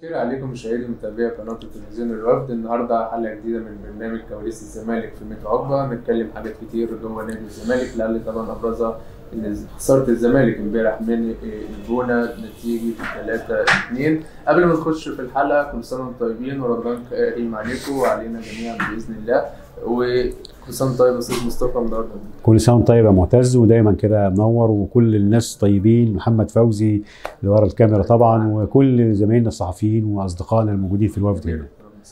خير عليكم مشاهدي ومتابعي قناة التلفزيون الوفد النهارده حلقة جديدة من برنامج كواليس الزمالك في مترو عقبة هنتكلم حاجات كتير جوه نادي الزمالك لعل طبعا أبرزها إن خسارة الزمالك امبارح من الجونة نتيجة 3 2 قبل ما نخش في الحلقة كل سنة وانتم طيبين ورمضان كريم عليكم وعلينا جميعا بإذن الله وكل سنة طيب يا أستاذ مصطفى النهارده كل سنه وانت طيب يا معتز ودايما كده منور وكل الناس طيبين محمد فوزي اللي ورا الكاميرا طبعا وكل زمايلنا الصحفيين واصدقائنا الموجودين في الوفد هنا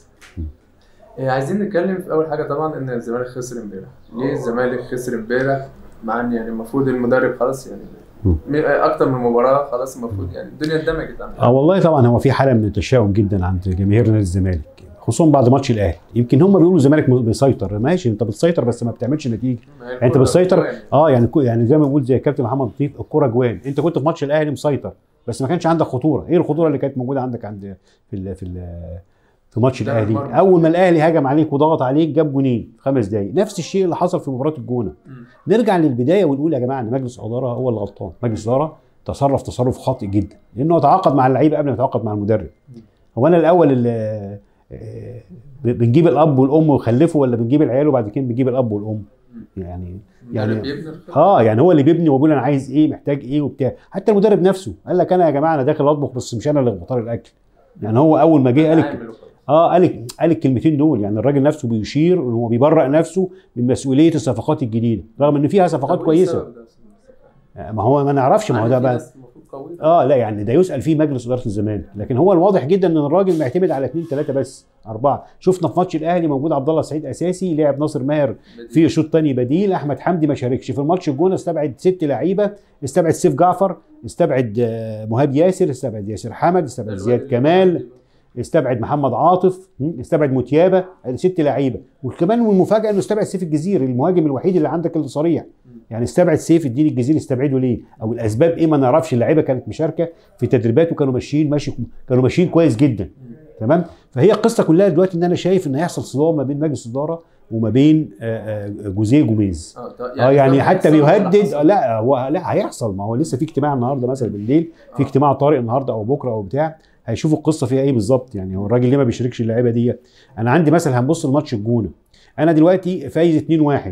إيه، عايزين نتكلم في اول حاجه طبعا ان الزمالك خسر امبارح ليه الزمالك خسر امبارح مع ان يعني المفروض المدرب خلاص يعني مم. م- اكتر من مباراه خلاص المفروض يعني الدنيا اندمجت عنها اه والله طبعا هو في حاله من التشاؤم جدا عند جماهير نادي الزمالك خصوصا بعد ماتش الاهلي يمكن هم بيقولوا الزمالك بيسيطر ماشي انت بتسيطر بس ما بتعملش نتيجه يعني انت بتسيطر اه يعني كو- يعني زي ما بيقول زي كابتن محمد لطيف الكوره جوان انت كنت في ماتش الاهلي مسيطر بس ما كانش عندك خطوره ايه الخطوره اللي كانت موجوده عندك عند في ال في ال في ماتش ده الاهلي المرمى. اول ما الاهلي هجم عليك وضغط عليك جاب جونين في خمس دقائق نفس الشيء اللي حصل في مباراه الجونه مم. نرجع للبدايه ونقول يا جماعه ان مجلس الاداره هو اللي غلطان مجلس الاداره تصرف تصرف خاطئ جدا لانه تعاقد مع اللعيبه قبل ما يتعاقد مع المدرب هو انا الاول اللي آه، بنجيب الاب والام ويخلفوا ولا بنجيب العيال وبعد كده بنجيب الاب والام يعني يعني- يعني بيبني الخطة. اه يعني هو اللي بيبني وبيقول انا عايز ايه محتاج ايه وبتاع حتى المدرب نفسه قال لك انا يا جماعه انا داخل اطبخ بس مش انا اللي بختار الاكل يعني هو اول ما جه قال الك- عامل وخلاص. اه قال قال الكلمتين دول يعني الراجل نفسه بيشير ان هو بيبرأ نفسه من مسؤوليه الصفقات الجديده رغم ان فيها صفقات طب وإيه كويسه السبب ده يا أستاذ مصطفى؟ آه، ما هو ما نعرفش ما هو يعني ده في بقى ناس المفروض قوية. اه لا يعني ده يسال فيه مجلس اداره الزمالك لكن هو الواضح جدا ان الراجل معتمد على اثنين ثلاثه بس اربعه شفنا في ماتش الاهلي موجود عبد الله سعيد اساسي لعب ناصر ماهر في شوط تاني بديل احمد حمدي ما شاركش في الماتش الجونه استبعد ست لعيبه استبعد سيف جعفر استبعد آه، مهاب ياسر استبعد ياسر حمد استبعد زياد كمال استبعد محمد عاطف م، استبعد متيابه ادي ست لعيبه وكمان والمفاجاه انه استبعد سيف الجزيري المهاجم الوحيد اللي عندك اللي صريح يعني استبعد سيف الدين الجزيري استبعده ليه او الاسباب ايه ما نعرفش اللعيبه كانت مشاركه في تدريبات وكانوا ماشيين ماشي كانوا ماشيين كويس جدا تمام فهي القصه كلها دلوقتي ان انا شايف ان هيحصل صدام ما بين مجلس الاداره وما بين آه، آه، جوزيه جوميز اه طب اه يعني ده حتى بيحصل ولا بيهدد حصل؟ لا هو لا هيحصل ما هو لسه في اجتماع النهارده مثلا بالليل في آه. اجتماع طارئ النهارده او بكره او بتاع هيشوفوا القصه فيها ايه بالظبط يعني هو الراجل ليه ما بيشاركش اللعيبه دي انا عندي مثلا هنبص لماتش الجونه انا دلوقتي فايز 2-1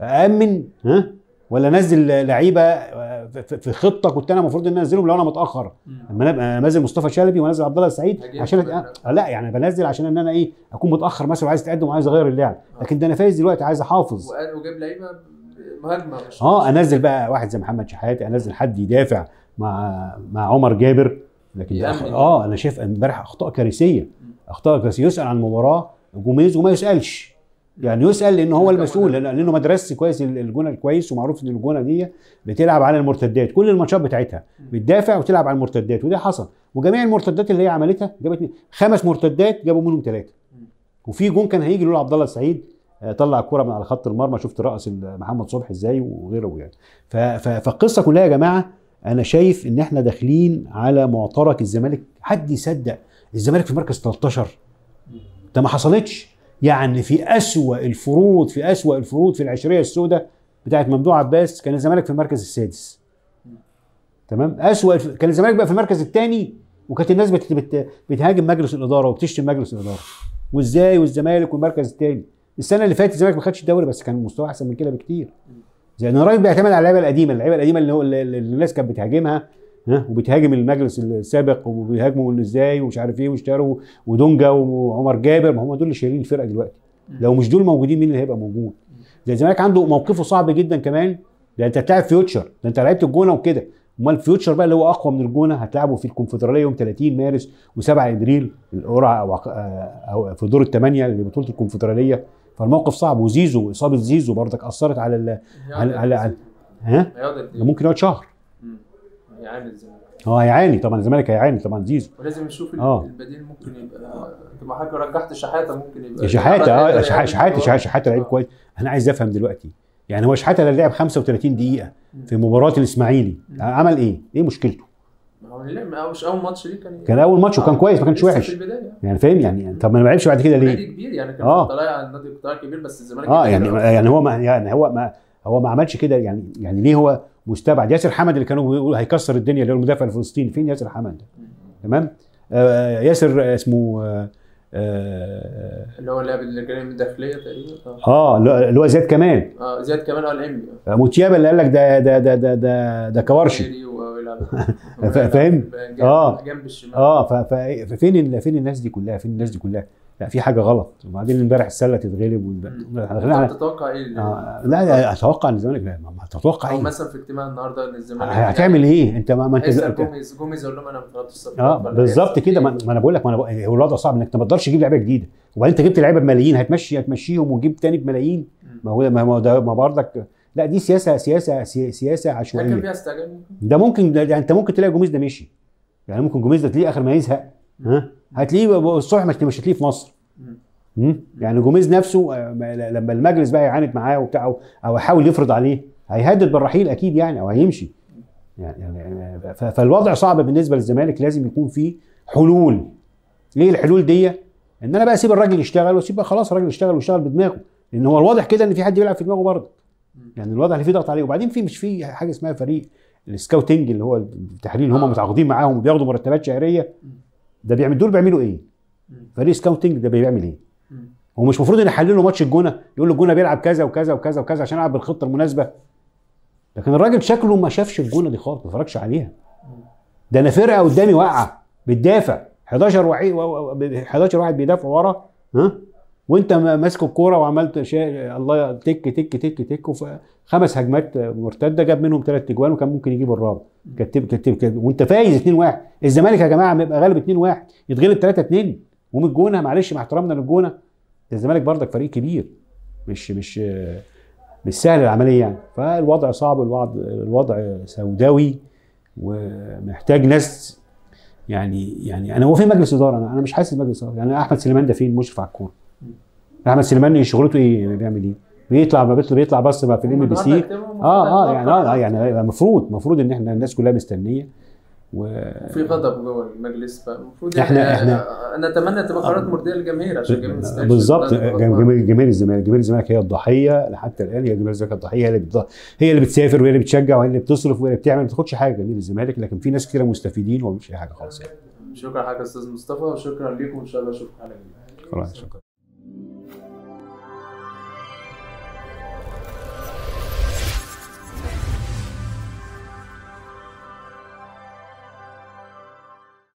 امن ها ولا انزل لعيبه آه، في- في خطه كنت انا المفروض ان أنا انزلهم لو انا متاخر مم. اما انا انزل مصطفى شلبي وانزل عبد الله السعيد هجيب عشان بقى. أت... آه لا يعني بنزل عشان ان انا ايه اكون متاخر مثلا وعايز اتقدم وعايز اغير اللعب لكن ده انا فايز دلوقتي عايز احافظ وقال- وجاب لعيبه مهاجمه مش اه انزل بقى واحد زي محمد شحاتة انزل حد يدافع مع مع عمر جابر لكن ده أخ... يأمن. اه انا شايف امبارح اخطاء كارثيه اخطاء كارثيه يسال عن المباراه جوميز وما يسالش يعني يسال لان هو أنت المسؤول مدرب. لأن- لانه مدرسي كويس الجونه الكويس ومعروف ان الجونه دي بتلعب على المرتدات كل الماتشات بتاعتها بتدافع وتلعب على المرتدات وده حصل وجميع المرتدات اللي هي عملتها جابت خمس مرتدات جابوا منهم ثلاثه وفي جون كان هيجي له عبد الله السعيد آه، طلع الكرة من على خط المرمى شفت رأس ال- محمد صبحي ازاي وغيره يعني ف- ف- فالقصه كلها يا جماعه انا شايف ان احنا داخلين على معترك الزمالك حد يصدق الزمالك في مركز 13 ده ما حصلتش يعني في أسوأ الفروض في أسوأ الفروض في العشرية السوداء بتاعت ممدوح عباس كان الزمالك في المركز السادس تمام أسوأ الف... كان الزمالك بقى في المركز الثاني وكانت الناس بت... بت... بتهاجم مجلس الإدارة وبتشتم مجلس الإدارة وازاي والزمالك والمركز الثاني السنة اللي فاتت الزمالك ما خدش الدوري بس كان مستواه أحسن من كده بكتير زي ان الراجل بيعتمد على اللعيبه القديمه اللعيبه القديمه اللي هو اللي اللي الناس كانت بتهاجمها ها وبتهاجم المجلس السابق وبيهاجموا إن ازاي ومش عارف ايه واشتروا ودونجا وعمر جابر ما هم دول اللي شايلين الفرقه دلوقتي لو مش دول موجودين مين اللي هيبقى موجود زي الزمالك عنده موقفه صعب جدا كمان ده انت هتلاعب فيوتشر ده انت لعبت الجونه وكده امال فيوتشر بقى اللي هو اقوى من الجونه هتلعبه في الكونفدراليه يوم 30 مارس و7 ابريل القرعه او عق- او في دور الثمانيه لبطوله الكونفدراليه فالموقف صعب وزيزو اصابه زيزو برضك اثرت على ال... على على, على ها هيقعد قد ده ايه؟ ممكن يقعد شهر مم. هيعاني الزمالك هو هيعاني طبعا الزمالك هيعاني طبعا زيزو ولازم نشوف ال- آه. البديل ممكن يبقى تبقى حضرتك رجحت شحاته ممكن يبقى شحاته اه يقدر شحاته يعمل شحاته دور. شحاته, شحاتة لعيب آه. كويس انا عايز افهم دلوقتي يعني هو شحاته اللي لعب 35 دقيقه في مباراه الاسماعيلي عمل ايه؟ ايه مشكلته؟ ما هو لا ما هو مش اول ماتش ليه كان كان اول ماتش وكان آه، كويس ما كانش لسه وحش في البدايه يعني فاهم يعني طب ما لعبش بعد كده ليه؟ نادي كبير يعني كان آه. طالع على النادي قطاع كبير بس الزمالك اه كبير يعني أوي. يعني هو ما يعني هو ما هو ما عملش كده يعني يعني ليه هو مستبعد ياسر حمد اللي كانوا بيقولوا هيكسر الدنيا اللي هو المدافع الفلسطيني فين ياسر حمد ده؟ تمام آه ياسر اسمه آه آه اللي هو لاعب الجريمه الداخليه تقريبا اه اه اللي هو زياد كمال اه زياد كمان اه الانبي آه، موتيابا اللي قال لك ده ده ده ده ده, ده كورشي جري ويلعب فا- فاهم؟ جنب- آه. جنب الشمال اه ف- ف- ففين ال- فين الناس دي كلها فين الناس دي كلها لا في حاجه غلط وبعدين امبارح السله تتغلب والب- احنا داخلين انت على تتوقع ايه اللي- آه لا لا اتوقع ان الزمالك لا ما تتوقع او ايه مثلا في اجتماع النهارده ان الزمالك هتعمل ايه انت ما, ما انت هيسال انت- جوميز جوميز يقول لهم انا ما طلعتش الصفقات اه ولا بالظبط هيحصل كده إيه؟ ما ما انا بقول لك ما انا بقول هو الوضع صعب انك ما تقدرش تجيب لعيبه جديده وبعدين انت جبت لعيبه بملايين هتمشي هتمشيهم وتجيب تاني بملايين ما هو ما هو ده ما برضك لا دي سياسه سياسه سي- سياسه هل كان عشوائيه فيها استعجال ممكن؟ ده ممكن ده, ده انت ممكن تلاقي جوميز ده مشي يعني ممكن جوميز ده تلاقيه اخر ما يزهق ها هتلاقيه ب- الصبح مش مش هتلاقيه في مصر مم. مم؟ يعني جوميز نفسه آه، ما- لما المجلس بقى يعاند معاه وبتاع او أو يحاول يفرض عليه هيهدد بالرحيل اكيد يعني او هيمشي يعني يعني ف- فالوضع صعب بالنسبه للزمالك لازم يكون فيه حلول ايه الحلول دي ان انا بقى اسيب الراجل يشتغل واسيب بقى خلاص الراجل يشتغل ويشتغل بدماغه لان هو الواضح كده ان في حد بيلعب في دماغه برضه يعني الواضح ان في ضغط عليه وبعدين في مش في حاجه اسمها فريق السكاوتنج اللي هو التحليل اللي هم آه. متعاقدين معاهم وبياخدوا مرتبات شهريه ده بيعمل دول بيعملوا ايه؟ مم. فريق سكاوتنج ده بيعمل ايه؟ مم. هو مش المفروض ان يحللوا ماتش الجونه يقول له الجونه بيلعب كذا وكذا وكذا وكذا عشان يلعب بالخطه المناسبه لكن الراجل شكله ما شافش الجونه دي خالص ما اتفرجش عليها ده انا فرقه قدامي واقعه بتدافع 11 واحد 11 واحد بيدافعوا ورا ها وانت ما- ماسك الكوره وعملت شيء الله تك تك تك تك وف- خمس هجمات مرتده جاب منهم ثلاث اجوان وكان ممكن يجيب الرابع كتب كتب كتب وانت فايز 2 1 الزمالك يا جماعه بيبقى غالب 2 1 يتغلب 3 2 ومن الجونه معلش مع احترامنا للجونه ده الزمالك برضك فريق كبير مش مش مش سهل العمليه يعني فالوضع صعب الوضع الوضع سوداوي ومحتاج ناس يعني يعني انا هو في مجلس اداره انا انا مش حاسس بمجلس اداره يعني احمد سليمان ده فين مشرف على الكوره احمد سليمان شغلته ايه بيعمل ايه بيطلع ما بيطلع بيطلع بس بقى في الام بي سي اه اه يعني اه يعني المفروض المفروض ان احنا الناس كلها مستنيه و في غضب جوه المجلس فالمفروض إحنا- يعني إحنا- انا اتمنى تبقى قرارات مرضيه للجماهير عشان الجماهير ما تستاهلش بالظبط تبقى غضبانة. جماهير جماهير الزمالك جماهير الزمالك هي الضحيه حتى الان هي جماهير الزمالك الضحيه هي اللي بتض... هي اللي بتسافر وهي اللي بتشجع وهي اللي بتصرف وهي اللي بتعمل ما بتاخدش حاجه جماهير الزمالك لكن في ناس كتيره مستفيدين ومش اي حاجه خالص يعني شكرا حضرتك يا استاذ مصطفى وشكرا لكم وان شاء الله اشوفكم على خير خلاص شكرا